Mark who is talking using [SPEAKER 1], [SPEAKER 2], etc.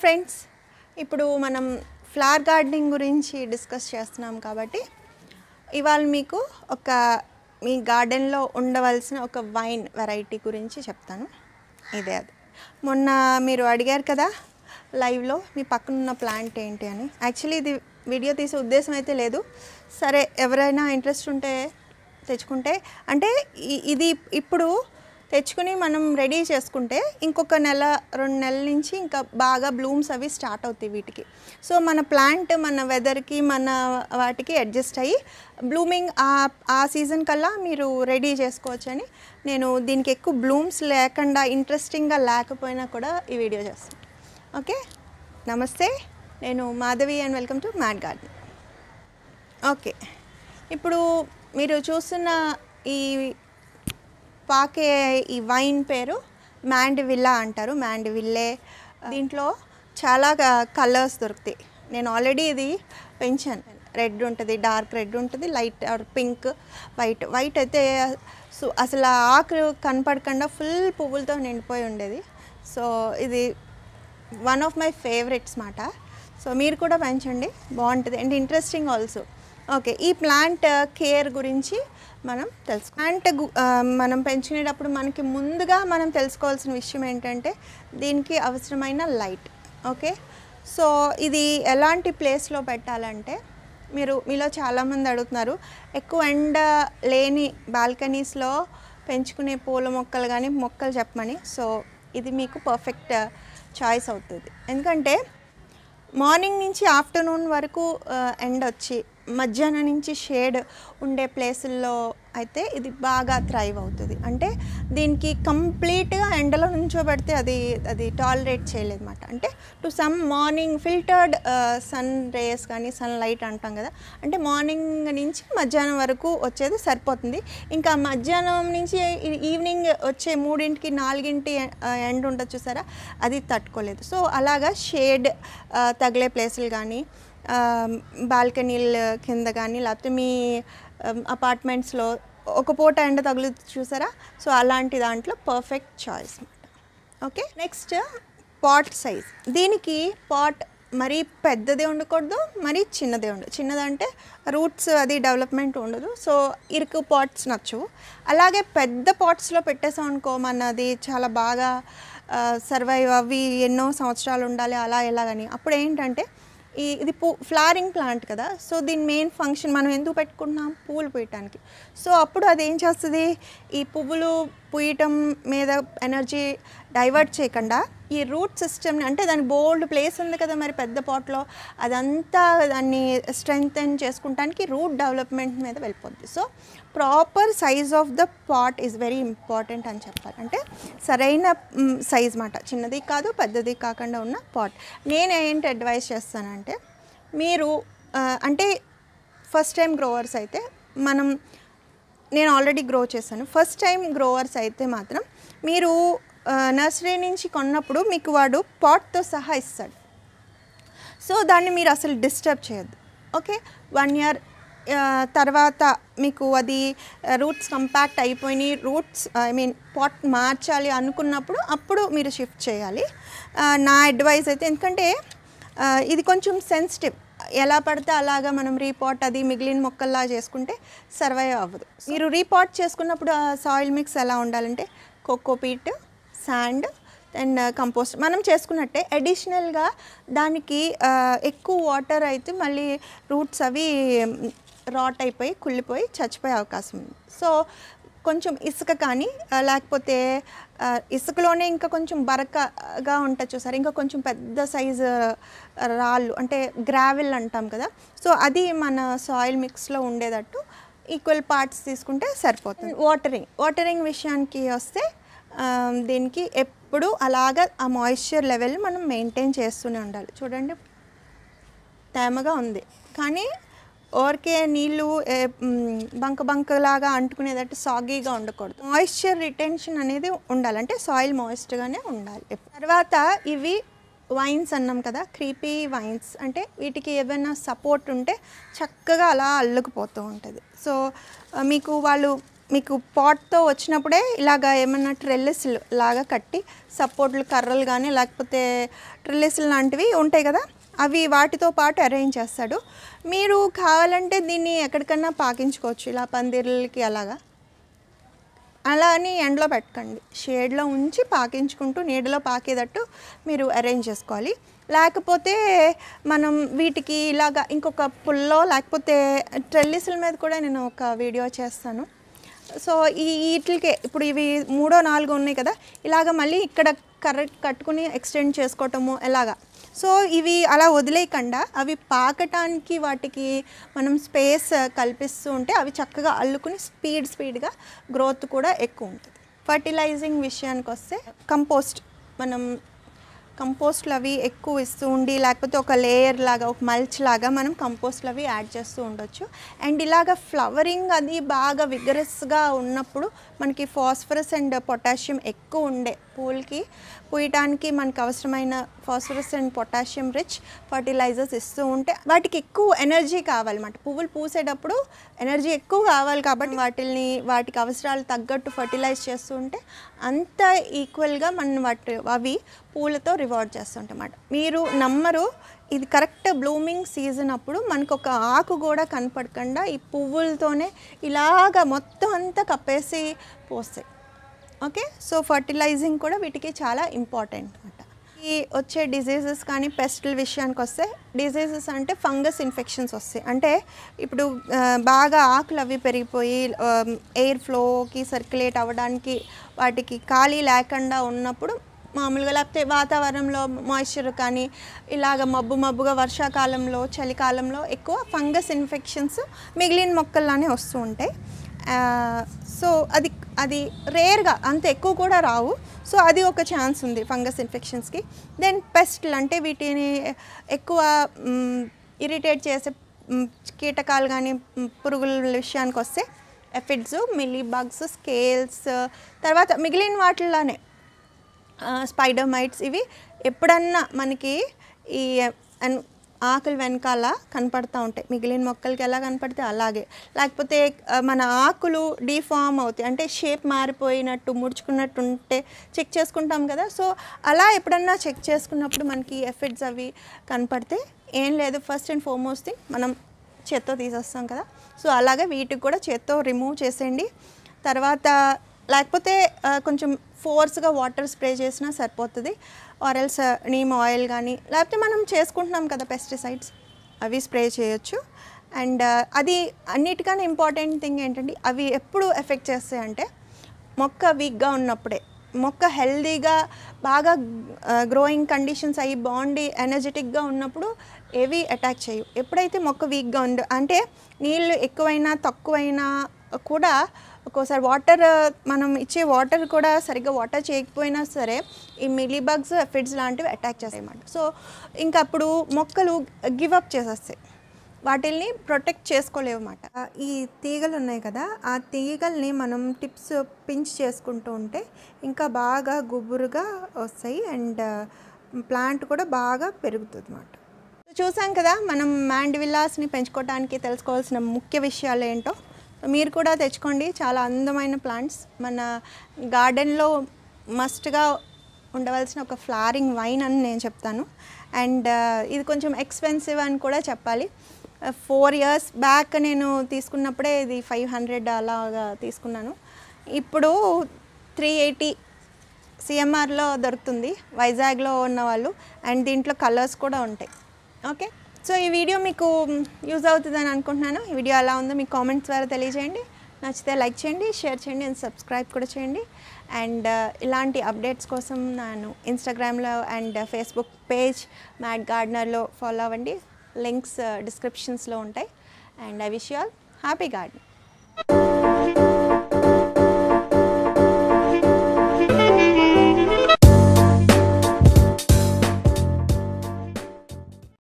[SPEAKER 1] Friends ఇప్పుడు మనం flower gardening గురించి డిస్కస్ చేస్తున్నాం కాబట్టి ఇవాళ మీకు ఒక మీ గార్డెన్లో ఉండవలసిన ఒక వైన్ వెరైటీ గురించి చెప్తాను ఇదే అది మొన్న మీరు అడిగారు కదా లైవ్లో మీ పక్కన ఉన్న ప్లాంట్ ఏంటి అని యాక్చువల్లీ ఇది వీడియో తీసే ఉద్దేశం అయితే లేదు సరే ఎవరైనా ఇంట్రెస్ట్ ఉంటే తెచ్చుకుంటే అంటే ఇ- ఇది ఇప్పుడు తెచ్చుకుని మనం రెడీ చేసుకుంటే ఇంకొక నెల రెండు నెలల నుంచి ఇంకా బాగా బ్లూమ్స్ అవి స్టార్ట్ అవుతాయి వీటికి సో మన ప్లాంట్ మన వెదర్కి మన వాటికి అడ్జస్ట్ అయ్యి బ్లూమింగ్ ఆ ఆ సీజన్ కల్లా మీరు రెడీ చేసుకోవచ్చని నేను దీనికి ఎక్కువ బ్లూమ్స్ లేకుండా ఇంట్రెస్టింగ్గా లేకపోయినా కూడా ఈ వీడియో చేస్తాను ఓకే నమస్తే నేను Madhavi and welcome to Mad Garden okay ఇప్పుడు మీరు చూస్తున్న ఈ పాకే ఈ వైన్ పేరు మ్యాండివిల్లా అంటారు మ్యాండివిల్లే దీంట్లో చాలా కలర్స్ దొరుకుతాయి నేను ఆల్రెడీ ఇది పెంచాను రెడ్ ఉంటుంది డార్క్ రెడ్ ఉంటుంది light or pink white white అయితే సో అసలు ఆ ఆకు కనపడకుండా ఫుల్ పువ్వులతో నిండిపోయి ఉండేది సో ఇది వన్ ఆఫ్ మై ఫేవరెట్స్ మాట సో మీరు కూడా పెంచండి బాగుంటుంది అండ్ ఇంట్రెస్టింగ్ ఆల్సో ఓకే ఈ ప్లాంట్ కేర్ గురించి మనం తెలుసు ప్లాంట్ మనం పెంచుకునేటప్పుడు మనకి ముందుగా మనం తెలుసుకోవాల్సిన విషయం ఏంటంటే దీనికి అవసరమైన లైట్ ఓకే సో ఇది ఎలాంటి ప్లేస్లో పెట్టాలంటే మీరు మీలో చాలామంది అడుగుతున్నారు ఎక్కువ ఎండ లేని బాల్కనీస్లో పెంచుకునే పూల మొక్కలు కానీ మొక్కలు చెప్పమని సో ఇది మీకు పర్ఫెక్ట్ చాయిస్ అవుతుంది ఎందుకంటే మార్నింగ్ నుంచి ఆఫ్టర్నూన్ వరకు ఎండ్ వచ్చి మధ్యాహ్నం నుంచి షేడ్ ఉండే ప్లేసుల్లో అయితే ఇది బాగా థ్రైవ్ అవుతుంది అంటే దీనికి కంప్లీట్గా ఎండలో నుంచోబెడితే అది అది టాలరేట్ చేయలేదు అనమాట అంటే to some morning filtered sun rays కానీ సన్ లైట్ అంటాం కదా అంటే మార్నింగ్ నుంచి మధ్యాహ్నం వరకు వచ్చేది సరిపోతుంది ఇంకా మధ్యాహ్నం నుంచి ఈ- ఈవినింగ్ వచ్చే మూడింటికి నాలుగింటి ఎండ్ ఉంటుంది చూసారా అది తట్టుకోలేదు సో అలాగా షేడ్ తగిలే ప్లేసులు కానీ బాల్కనీల కింద కానీ లేకపోతే మీ అపార్ట్మెంట్స్లో ఒక పూట ఎండ తగులు చూసారా సో అలాంటి దాంట్లో పర్ఫెక్ట్ చాయిస్ అనమాట ఓకే నెక్స్ట్ పాట్ సైజ్ దీనికి పాట్ మరీ పెద్దదే ఉండకూడదు మరీ చిన్నదే ఉండదు చిన్నదంటే రూట్స్ అది డెవలప్మెంట్ ఉండదు సో ఇరుకు పాట్స్ నచ్చవు అలాగే పెద్ద పాట్స్లో పెట్టేసాం అనుకో మనది చాలా బాగా సర్వైవ్ అవి ఎన్నో సంవత్సరాలు ఉండాలి అలా ఎలాగని అప్పుడు ఏంటంటే ఈ ఇది పూ ఫ్లవరింగ్ ప్లాంట్ కదా సో దీని మెయిన్ ఫంక్షన్ మనం ఎందుకు పెట్టుకుంటున్నాం పువ్వులు పూయటానికి సో అప్పుడు అది ఏం చేస్తుంది ఈ పువ్వులు పూయటం మీద ఎనర్జీ డైవర్ట్ చేయకుండా ఈ రూట్ సిస్టమ్ని అంటే దాని బోల్డ్ ప్లేస్ ఉంది కదా మరి పెద్ద పాట్లో అదంతా దాన్ని స్ట్రెంగ్తెన్ చేసుకుంటానికి రూట్ డెవలప్మెంట్ మీద వెళ్ళిపోద్ది so proper size of the pot is very important అని చెప్పాలి అంటే సరైన సైజ్ మాట చిన్నది కాదు పెద్దది కాకుండా ఉన్న పాట్ నేను ఏంటి అడ్వైస్ చేస్తానంటే మీరు ఆ, అంటే ఫస్ట్ టైం గ్రోవర్స్ అయితే మనం నేను ఆల్రెడీ గ్రో చేశాను ఫస్ట్ టైం గ్రోవర్స్ అయితే మాత్రం మీరు నర్సరీ నుంచి కొన్నప్పుడు మీకు వాడు పాట్తో సహా ఇస్తాడు సో దాన్ని మీరు అసలు డిస్టర్బ్ చేయొద్దు ఓకే వన్ ఇయర్ తర్వాత మీకు అది రూట్స్ కంపాక్ట్ అయిపోయినాయి రూట్స్ ఐ మీన్ పాట్ మార్చాలి అనుకున్నప్పుడు అప్పుడు మీరు షిఫ్ట్ చేయాలి ఆ, నా అడ్వైస్ అయితే ఎందుకంటే ఆ, ఇది కొంచెం సెన్సిటివ్ ఎలా పడితే అలాగా మనం రీపాట్ అది మిగిలిన మొక్కల్లా చేసుకుంటే సర్వైవ్ అవ్వదు మీరు రీపాట్ చేసుకున్నప్పుడు ఆ సాయిల్ మిక్స్ ఎలా ఉండాలంటే కోకోపీట్ శాండ్ అండ్ కంపోస్ట్ మనం చేసుకున్నట్టే అడిషనల్గా దానికి ఆ, ఎక్కువ వాటర్ అయితే మళ్ళీ రూట్స్ అవి రాట్ అయిపోయి కుళ్ళిపోయి చచ్చిపోయే అవకాశం ఉంది సో కొంచెం ఇసుక కానీ ఆ, లేకపోతే ఆ, ఇసుకలోనే ఇంకా కొంచెం బరకగా ఉంటుంది చూసారు ఇంకా కొంచెం పెద్ద సైజు రాళ్ళు అంటే గ్రావెల్ అంటాం కదా సో అది మన సాయిల్ మిక్స్లో ఉండేటట్టు ఈక్వల్ పార్ట్స్ తీసుకుంటే సరిపోతుంది వాటరింగ్ వాటరింగ్ విషయానికి వస్తే ఆ, దీనికి ఎప్పుడు అలాగా ఆ మాయిశ్చర్ లెవెల్ మనం మెయింటైన్ చేస్తూనే ఉండాలి చూడండి తేమగా ఉంది కానీ ఓరికే నీళ్ళు ఏ, మ్, బంక బంకలాగా అంటుకునేటట్టు సాగీగా ఉండకూడదు మాయిశ్చర్ రిటెన్షన్ అనేది ఉండాలి అంటే సాయిల్ మాయిస్ట్గానే ఉండాలి ఎప్పుడు. తర్వాత ఇవి వైన్స్ అన్నాం కదా క్రీపీ వైన్స్ అంటే వీటికి ఏమైనా సపోర్ట్ ఉంటే చక్కగా అలా అల్లుకుపోతూ ఉంటుంది సో ఆ, మీకు వాళ్ళు మీకు పాట్తో వచ్చినప్పుడే ఇలాగ ఏమన్నా ట్రెల్లిస్ లాగా కట్టి సపోర్ట్లు కర్రలు కానీ లేకపోతే ట్రెల్లిస్ లాంటివి ఉంటాయి కదా అవి వాటితో పాటు అరేంజ్ చేస్తాడు మీరు కావాలంటే దీన్ని ఎక్కడికన్నా పాకించుకోవచ్చు ఇలా పందిర్లకి అలాగా అలా అని ఎండలో పెట్టకండి షేడ్లో ఉంచి పాకించుకుంటూ నీడలో పాకేటట్టు మీరు అరేంజ్ చేసుకోవాలి లేకపోతే మనం వీటికి ఇలాగా ఇంకొక పుల్లో లేకపోతే ట్రెల్లిస్ల మీద కూడా నేను ఒక వీడియో చేస్తాను సో ఈ వీటికే ఇప్పుడు ఇవి మూడో నాలుగో ఉన్నాయి కదా ఇలాగ మళ్ళీ ఇక్కడ కరెక్ట్ కట్టుకుని ఎక్స్టెండ్ చేసుకోవటము ఎలాగా సో ఇవి అలా వదిలేయకుండా అవి పాకటానికి వాటికి మనం స్పేస్ కల్పిస్తూ ఉంటే అవి చక్కగా అల్లుకుని స్పీడ్ స్పీడ్గా గ్రోత్ కూడా ఎక్కువ ఉంటుంది ఫర్టిలైజింగ్ విషయానికి వస్తే కంపోస్ట్ మనం కంపోస్ట్లు అవి ఎక్కువ ఇస్తూ ఉండి లేకపోతే ఒక లేయర్ లాగా ఒక మల్చ్ లాగా మనం కంపోస్ట్లు అవి యాడ్ చేస్తూ ఉండొచ్చు అండ్ ఇలాగ ఫ్లవరింగ్ అది బాగా విగరస్గా ఉన్నప్పుడు మనకి ఫాస్ఫరస్ అండ్ పొటాషియం ఎక్కువ ఉండే పూలకి పూయటానికి మనకు అవసరమైన phosphorus and potassium rich fertilisers ఇస్తూ ఉంటే వాటికి ఎక్కువ ఎనర్జీ కావాలన్నమాట పువ్వులు పూసేటప్పుడు ఎనర్జీ ఎక్కువ కావాలి కాబట్టి వాటిని వాటికి అవసరాలు తగ్గట్టు ఫర్టిలైజ్ చేస్తూ ఉంటే అంత ఈక్వల్గా మనం వాటి అవి పూలతో రివార్డ్ చేస్తుంటమాట మీరు నమ్మరు ఇది కరెక్ట్ బ్లూమింగ్ సీజన్ అప్పుడు మనకు ఒక ఆకు కూడా కనపడకుండా ఈ పువ్వులతోనే ఇలాగ మొత్తం అంతా కప్పేసి పోస్తాయి ఓకే సో ఫర్టిలైజింగ్ కూడా వీటికి చాలా ఇంపార్టెంట్ అనమాట ఈ వచ్చే డిజీజెస్ కానీ పెస్టల్ విషయానికి వస్తే డిజీజెస్ అంటే ఫంగస్ ఇన్ఫెక్షన్స్ వస్తాయి అంటే ఇప్పుడు ఆ, బాగా ఆకులు అవి పెరిగిపోయి ఎయిర్ ఫ్లోకి సర్క్యులేట్ అవ్వడానికి వాటికి ఖాళీ లేకుండా ఉన్నప్పుడు మామూలుగా లేకపోతే వాతావరణంలో మాయిశ్చర్ కానీ ఇలాగ మబ్బు మబ్బుగా వర్షాకాలంలో చలికాలంలో ఎక్కువ ఫంగస్ ఇన్ఫెక్షన్స్ మిగిలిన మొక్కల్లానే వస్తూ ఉంటాయి ఆ, సో అది అది రేర్గా అంత ఎక్కువ కూడా రావు సో అది ఒక ఛాన్స్ ఉంది ఫంగస్ ఇన్ఫెక్షన్స్కి దెన్ పెస్ట్లు అంటే వీటిని ఎక్కువ ఇరిటేట్ చేసే మ్, కీటకాలు కానీ మ్, పురుగుల విషయానికి వస్తే ఎఫిడ్స్ మిల్లీ బగ్స్ స్కేల్స్ తర్వాత మిగిలిన వాటిల్లోనే స్పైడర్ మైట్స్ ఇవి ఎప్పుడన్నా మనకి ఈ అన్- ఆకులు వెనకాల కనపడతా ఉంటాయి మిగిలిన మొక్కలకి ఎలా కనపడితే అలాగే లేకపోతే ఆ, మన ఆకులు డీఫామ్ అవుతాయి అంటే షేప్ మారిపోయినట్టు ముడుచుకున్నట్టు ఉంటే చెక్ చేసుకుంటాం కదా సో అలా ఎప్పుడన్నా చెక్ చేసుకున్నప్పుడు మనకి ఎఫెక్ట్స్ అవి కనపడితే ఏం లేదు ఫస్ట్ అండ్ ఫార్మోస్ట్ థింగ్ మనం చేత్తో తీసేస్తాం కదా సో అలాగే వీటికి కూడా చేత్తో రిమూవ్ చేసేయండి తర్వాత లేకపోతే ఆ, కొంచెం ఫోర్స్గా వాటర్ స్ప్రే చేసినా సరిపోతుంది ఆరెల్స్ నీమ్ ఆయిల్ కానీ లేకపోతే మనం చేసుకుంటున్నాం కదా పెస్టిసైడ్స్ అవి స్ప్రే చేయొచ్చు అండ్ అది అన్నిటికన్నా ఇంపార్టెంట్ థింగ్ ఏంటంటే అవి ఎప్పుడు ఎఫెక్ట్ చేస్తాయంటే మొక్క వీక్గా ఉన్నప్పుడే మొక్క హెల్దీగా బాగా గ్రోయింగ్ కండిషన్స్ అయ్యి బాగుండి ఎనర్జెటిక్గా ఉన్నప్పుడు ఏవి అటాక్ చేయు ఎప్పుడైతే మొక్క వీక్గా ఉండ అంటే నీళ్ళు ఎక్కువైనా తక్కువైనా కూడా ఒక్కోసారి వాటర్ మనం ఇచ్చే వాటర్ కూడా సరిగ్గా వాటర్ చేయకపోయినా సరే ఈ మిలీబగ్స్ ఎఫిడ్స్ లాంటివి అటాక్ చేస్తాయి అన్నమాట సో ఇంకా అప్పుడు మొక్కలు గివ్ అప్ చేసేస్తాయి వాటిల్ని ప్రొటెక్ట్ చేసుకోలేవు అన్నమాట ఈ తీగలు ఉన్నాయి కదా ఆ తీగల్ని మనం టిప్స్ పించ్ చేసుకుంటూ ఉంటే ఇంకా బాగా గుబురుగా వస్తాయి అండ్ ప్లాంట్ కూడా బాగా పెరుగుతుంది అన్నమాట చూసాం కదా మనం మ్యాండివిల్లాస్ని పెంచుకోవడానికి తెలుసుకోవాల్సిన ముఖ్య విషయాలు ఏంటో మీరు కూడా తెచ్చుకోండి చాలా అందమైన ప్లాంట్స్ మన గార్డెన్లో మస్ట్గా ఉండవలసిన ఒక ఫ్లారింగ్ వైన్ అని నేను చెప్తాను అండ్ ఇది కొంచెం ఎక్స్పెన్సివ్ అని కూడా చెప్పాలి ఫోర్ ఇయర్స్ బ్యాక్ నేను తీసుకున్నప్పుడే ఇది ఫైవ్ హండ్రెడ్ అలాగా తీసుకున్నాను ఇప్పుడు త్రీ ఎయిటీ సిఎంఆర్లో దొరుకుతుంది వైజాగ్లో ఉన్న వాళ్ళు అండ్ దీంట్లో కలర్స్ కూడా ఉంటాయి ఓకే సో ఈ వీడియో మీకు యూజ్ అవుతుందని అనుకుంటున్నాను ఈ వీడియో ఎలా ఉందో మీ కామెంట్స్ ద్వారా తెలియజేయండి నచ్చితే లైక్ చేయండి షేర్ చేయండి అండ్ సబ్స్క్రైబ్ కూడా చేయండి అండ్ ఇలాంటి అప్డేట్స్ కోసం నేను ఇన్స్టాగ్రామ్లో అండ్ ఫేస్బుక్ పేజ్ మ్యాట్ గార్డనర్లో ఫాలో అవ్వండి లింక్స్ డిస్క్రిప్షన్స్లో ఉంటాయి and I wish you all happy garden